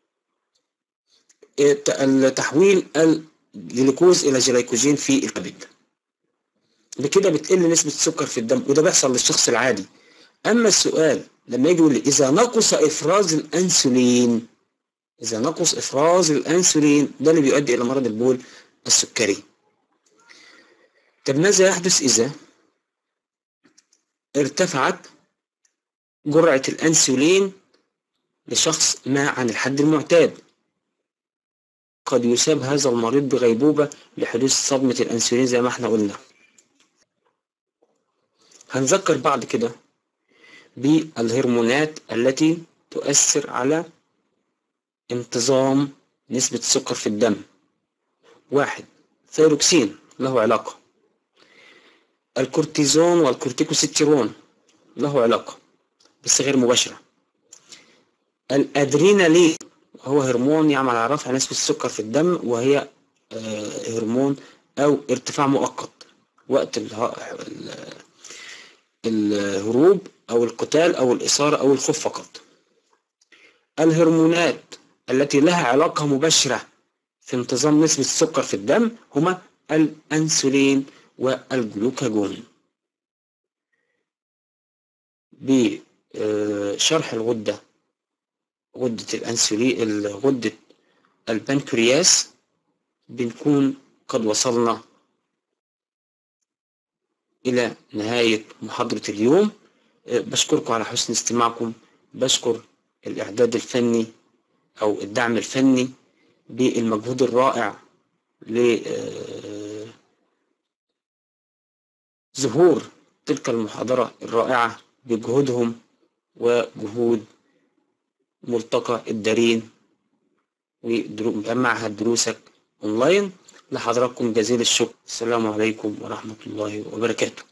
تحويل الجلوكوز إلى جلايكوجين في الكبد بكده بتقل نسبة السكر في الدم وده بيحصل للشخص العادي أما السؤال لما يجي يقول لي إذا نقص إفراز الأنسولين إذا نقص إفراز الأنسولين ده اللي بيؤدي إلى مرض البول السكري طب ماذا يحدث إذا ارتفعت جرعة الأنسولين لشخص ما عن الحد المعتاد قد يصاب هذا المريض بغيبوبة لحدوث صدمة الأنسولين زي ما احنا قلنا هنذكر بعد كده بالهرمونات التي تؤثر على انتظام نسبة السكر في الدم واحد ثيروكسين له علاقة الكورتيزون والكورتيكوستيرون له علاقة بس غير مباشرة الأدرينالين هو هرمون يعمل على رفع نسبة السكر في الدم وهي هرمون أو ارتفاع مؤقت وقت الهروب أو القتال أو الإثارة أو الخوف فقط الهرمونات التي لها علاقة مباشرة في انتظام نسبة السكر في الدم هما الأنسولين والجلوكاجون بشرح الغدة غدة الأنسولين غدة البنكرياس بنكون قد وصلنا إلى نهاية محاضرة اليوم بشكركم على حسن استماعكم بشكر الإعداد الفني أو الدعم الفني بالمجهود الرائع لظهور تلك المحاضرة الرائعة بجهودهم وجهود ملتقى الدارين ومعهد دروسك أونلاين لحضراتكم جزيل الشكر السلام عليكم ورحمة الله وبركاته